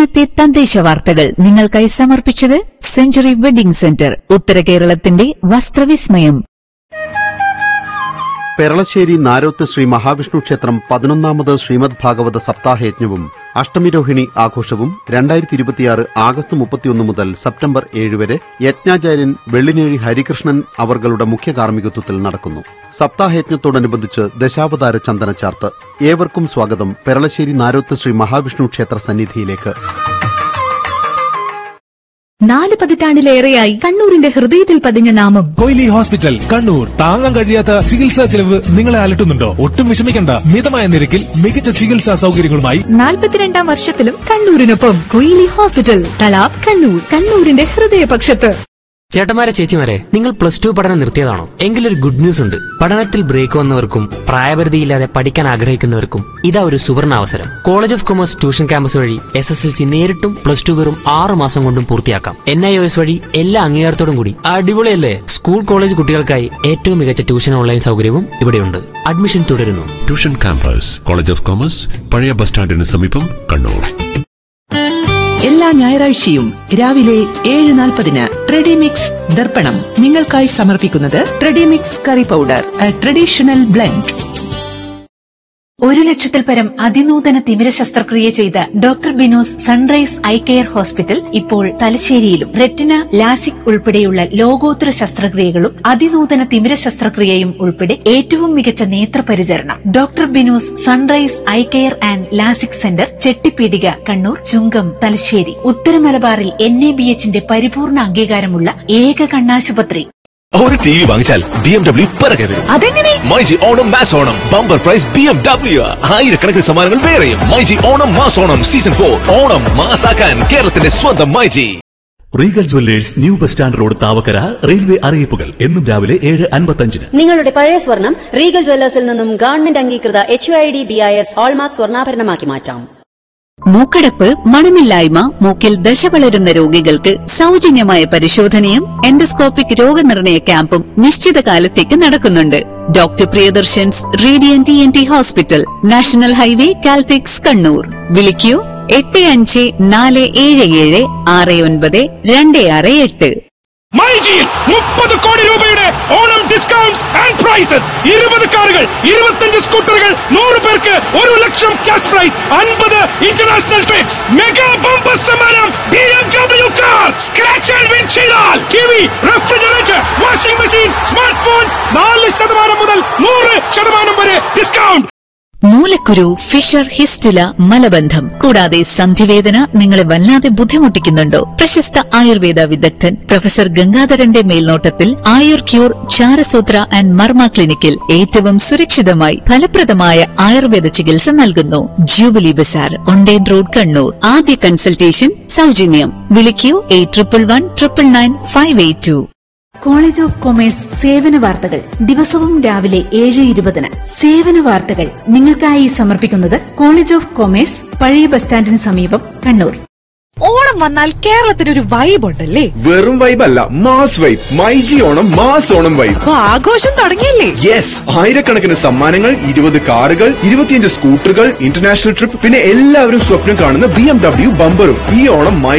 ഇന്നത്തെ തദ്ദേശ വാർത്തകൾ നിങ്ങൾക്കായി സമർപ്പിച്ചത് സെഞ്ചുറി വെഡിംഗ് സെന്റർ ഉത്തര കേരളത്തിന്റെ വസ്ത്രവിസ്മയം പെരളശ്ശേരി നാരോത്ത് ശ്രീ മഹാവിഷ്ണു ക്ഷേത്രം പതിനൊന്നാമത് ശ്രീമദ് ഭാഗവത സപ്താഹയജ്ഞവും അഷ്ടമിരോഹിണി ആഘോഷവും രണ്ടായിരത്തി ഇരുപത്തിയാറ് ആഗസ്റ്റ് മുപ്പത്തിയൊന്ന് മുതൽ സെപ്റ്റംബർ ഏഴ് വരെ യജ്ഞാചാര്യൻ വെള്ളിനേഴി ഹരികൃഷ്ണൻ അവർകളുടെ മുഖ്യ കാർമ്മികത്വത്തിൽ നടക്കുന്നു സപ്താഹയജ്ഞത്തോടനുബന്ധിച്ച് ദശാവതാര ചന്ദനച്ചാർത്ത് ഏവർക്കും സ്വാഗതം പെരളശ്ശേരി നാരോത്ത് ശ്രീ മഹാവിഷ്ണു ക്ഷേത്ര സന്നിധിയിലേക്ക് നാല് പതിറ്റാണ്ടിലേറെയായി കണ്ണൂരിന്റെ ഹൃദയത്തിൽ പതിഞ്ഞ നാമം കൊയിലി ഹോസ്പിറ്റൽ കണ്ണൂർ താങ്ങാൻ കഴിയാത്ത ചികിത്സാ ചെലവ് നിങ്ങളെ അലട്ടുന്നുണ്ടോ ഒട്ടും വിഷമിക്കണ്ട മിതമായ നിരക്കിൽ മികച്ച ചികിത്സാ സൗകര്യങ്ങളുമായി നാൽപ്പത്തിരണ്ടാം വർഷത്തിലും കണ്ണൂരിനൊപ്പം കൊയിലി ഹോസ്പിറ്റൽ തലാബ് കണ്ണൂർ കണ്ണൂരിന്റെ ഹൃദയപക്ഷത്ത് ചേട്ടന്മാരെ ചേച്ചിമാരെ നിങ്ങൾ പ്ലസ് ടു പഠനം നിർത്തിയതാണോ എങ്കിലൊരു ഗുഡ് ന്യൂസ് ഉണ്ട് പഠനത്തിൽ ബ്രേക്ക് വന്നവർക്കും പ്രായപരിധിയില്ലാതെ പഠിക്കാൻ ആഗ്രഹിക്കുന്നവർക്കും ഇതാ ഒരു സുവർണ അവസരം college of commerce tuition campus വഴി എസ് എസ് എൽ സി നേരിട്ടും പ്ലസ് ടു വെറും ആറ് മാസം കൊണ്ടും പൂർത്തിയാക്കാം എൻ ഐ ഒ എസ് വഴി എല്ലാ അംഗീകാരത്തോടും കൂടി അടിപൊളിയല്ലേ സ്കൂൾ കോളേജ് കുട്ടികൾക്കായി ഏറ്റവും മികച്ച ട്യൂഷൻ ഓൺലൈൻ സൗകര്യവും ഇവിടെയുണ്ട് അഡ്മിഷൻ തുടരുന്നു tuition campus college of commerce പഴയ ബസ് സ്റ്റാൻഡിന് സമീപം കണ്ണൂർ എല്ലാ ഞായറാഴ്ചയും രാവിലെ ഏഴ് നാൽപ്പതിന് ട്രെഡിമിക്സ് ദർപ്പണം നിങ്ങൾക്കായി സമർപ്പിക്കുന്നത് Tredimix curry powder traditional blend ഒരു ലക്ഷത്തിൽ പരം അതിനൂതന തിമിര ശസ്ത്രക്രിയ ചെയ്ത doctor Binos sunrise eye care hospital ഇപ്പോൾ തലശ്ശേരിയിലും റെറ്റിന ലാസിക് ഉൾപ്പെടെയുള്ള ലോകോത്തര ശസ്ത്രക്രിയകളും അതിനൂതന തിമിര ശസ്ത്രക്രിയയും ഉൾപ്പെടെ ഏറ്റവും മികച്ച നേത്രപരിചരണം doctor Binos sunrise eye care and lasik centre Chettipeedika Kannur Chungam Thalassery ഉത്തര മലബാറിൽ എൻ എ ബി എച്ചിന്റെ പരിപൂർണ അംഗീകാരമുള്ള ഏക കണ്ണാശുപത്രി ഒരു ടി വി വാങ്ങിച്ചാൽ ബി എം ഡബ്ല്യു പിറകെ വരും അതെങ്ങനെ myG Onam mass Onam bumper prize B M W ആയിരക്കണക്കിന് സമ്മാനങ്ങൾ വേറെയും myG Onam mass Onam season for Onam മാസാക്കാൻ കേരളത്തിന്റെ സ്വന്തം myG Regal jewellers new bus stand road Thavakkara railway അറിയിപ്പുകൾ എന്നും രാവിലെ ഏഴ് അൻപത്തഞ്ചിന് നിങ്ങളുടെ പഴയ സ്വർണം റീഗൽ ജ്വല്ലേഴ്സിൽ നിന്നും ഗവൺമെന്റ് അംഗീകൃത H I D B I S hallmark സ്വർണ്ണാഭരണമാക്കി മാറ്റാം മൂക്കടപ്പ് മണമില്ലായ്മ മൂക്കിൽ ദശ വളരുന്ന രോഗികൾക്ക് സൗജന്യമായ പരിശോധനയും എൻഡോസ്കോപ്പിക് രോഗനിർണയ ക്യാമ്പും നിശ്ചിത കാലത്തേക്ക് നടക്കുന്നുണ്ട് doctor Priyadarshan's radiant N T hospital national highway Caltex Kannur വിളിക്കൂ എട്ട് അഞ്ച് നാല് ഏഴ് ഏഴ് ആറ് ഒൻപത് രണ്ട് ആറ് എട്ട് മൈജിയിൽ മുപ്പത് കോടി രൂപയുടെ ഓണം ഡിസ്കൗണ്ട്സ് ആൻഡ് പ്രൈസസ് ഇരുപത് കാറുകൾ ഇരുപത്തഞ്ച് സ്കൂട്ടറുകൾ നൂറ് പേർക്ക് ഒരു ലക്ഷം ക്യാഷ് പ്രൈസ് അൻപത് ഇന്റർനാഷണൽ ട്രിപ്സ് മെഗാ ബമ്പർ സമ്മാനം B M W car scratch and win ചെയ്താൽ T V refrigerator washing machine smart phones നാല് ശതമാനം മുതൽ നൂറ് ശതമാനം വരെ ഡിസ്കൗണ്ട് മൂലക്കുരു ഫിഷർ ഹിസ്റ്റുല മലബന്ധം കൂടാതെ സന്ധിവേദന നിങ്ങളെ വല്ലാതെ ബുദ്ധിമുട്ടിക്കുന്നുണ്ടോ പ്രശസ്ത ആയുർവേദ വിദഗ്ധൻ പ്രൊഫസർ ഗംഗാധരന്റെ മേൽനോട്ടത്തിൽ ആയുർ ക്യൂർ ചാരസൂത്ര ആൻഡ് മർമ്മ ക്ലിനിക്കിൽ ഏറ്റവും സുരക്ഷിതമായി ഫലപ്രദമായ ആയുർവേദ ചികിത്സ നൽകുന്നു ജൂബിലി ബസാർ ഒണ്ടേൻ റോഡ് കണ്ണൂർ ആദ്യ കൺസൾട്ടേഷൻ സൗജന്യം വിളിക്കൂ eight triple one triple nine five eight two college of commerce സേവന വാർത്തകൾ ദിവസവും രാവിലെ ഏഴ് ഇരുപതിന് സേവന വാർത്തകൾ നിങ്ങൾക്കായി സമർപ്പിക്കുന്നത് കോളേജ് ഓഫ് കൊമേഴ്സ് പഴയ ബസ് സ്റ്റാൻഡിന് സമീപം കണ്ണൂർ ഓണം വന്നാൽ കേരളത്തിന് ഒരു വൈബ് ഉണ്ടല്ലേ വെറും വൈബ് അല്ല mass vibe myG Onam mass Onam vibe അപ്പൊ ആഘോഷം തുടങ്ങിയില്ലേ യെസ് ആയിരക്കണക്കിന് സമ്മാനങ്ങൾ ഇരുപത് കാറുകൾ ഇരുപത്തിയഞ്ച് സ്കൂട്ടറുകൾ ഇന്റർനാഷണൽ ട്രിപ്പ് പിന്നെ എല്ലാവരും സ്വപ്നം കാണുന്ന ബി എം ഡബ്ല്യു ബമ്പറും ഈ ഓണം മൈ